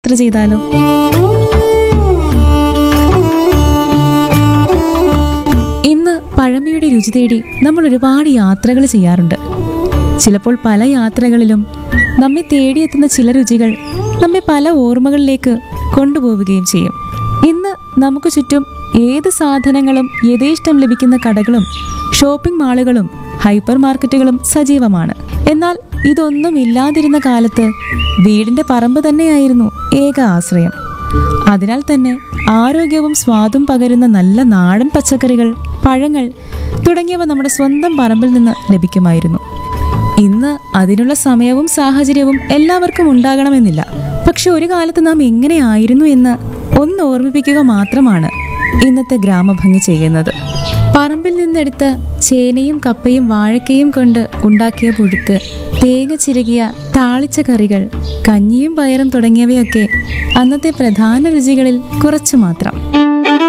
യാത്ര ചെയ്താലോ ഇന്ന് പഴമയുടെ രുചി തേടി നമ്മൾ ഒരുപാട് യാത്രകൾ ചെയ്യാറുണ്ട് ചിലപ്പോൾ പല യാത്രകളിലും നമ്മെ തേടിയെത്തുന്ന ചില രുചികൾ നമ്മെ പല ഓർമ്മകളിലേക്ക് കൊണ്ടുപോവുകയും ചെയ്യും ഇന്ന് നമുക്ക് ചുറ്റും ഏത് സാധനങ്ങളും യഥേഷ്ടം ലഭിക്കുന്ന കടകളും ഷോപ്പിംഗ് മാളുകളും ഹൈപ്പർ മാർക്കറ്റുകളും സജീവമാണ് എന്നാൽ ഇതൊന്നും ഇല്ലാതിരുന്ന കാലത്ത് വീടിന്റെ പറമ്പ് തന്നെയായിരുന്നു ഏക ആശ്രയം അതിനാൽ തന്നെ ആരോഗ്യവും സ്വാദും പകരുന്ന നല്ല നാടൻ പച്ചക്കറികൾ പഴങ്ങൾ തുടങ്ങിയവ നമ്മുടെ സ്വന്തം പറമ്പിൽ നിന്ന് ലഭിക്കുമായിരുന്നു ഇന്ന് അതിനുള്ള സമയവും സാഹചര്യവും എല്ലാവർക്കും ഉണ്ടാകണമെന്നില്ല പക്ഷെ ഒരു കാലത്ത് നാം എങ്ങനെയായിരുന്നു എന്ന് ഒന്ന് ഓർമ്മിപ്പിക്കുക മാത്രമാണ് ഇന്നത്തെ ഗ്രാമഭംഗി ചെയ്യുന്നത് പറമ്പിൽ നിന്നെടുത്ത ചേനയും കപ്പയും വാഴക്കയും കൊണ്ട് ഉണ്ടാക്കിയ പുഴുക്ക് തേങ്ങ ചിരകിയ താളിച്ച കറികൾ കഞ്ഞിയും പയറും തുടങ്ങിയവയൊക്കെ അന്നത്തെ പ്രധാന രുചികളിൽ കുറച്ചു മാത്രം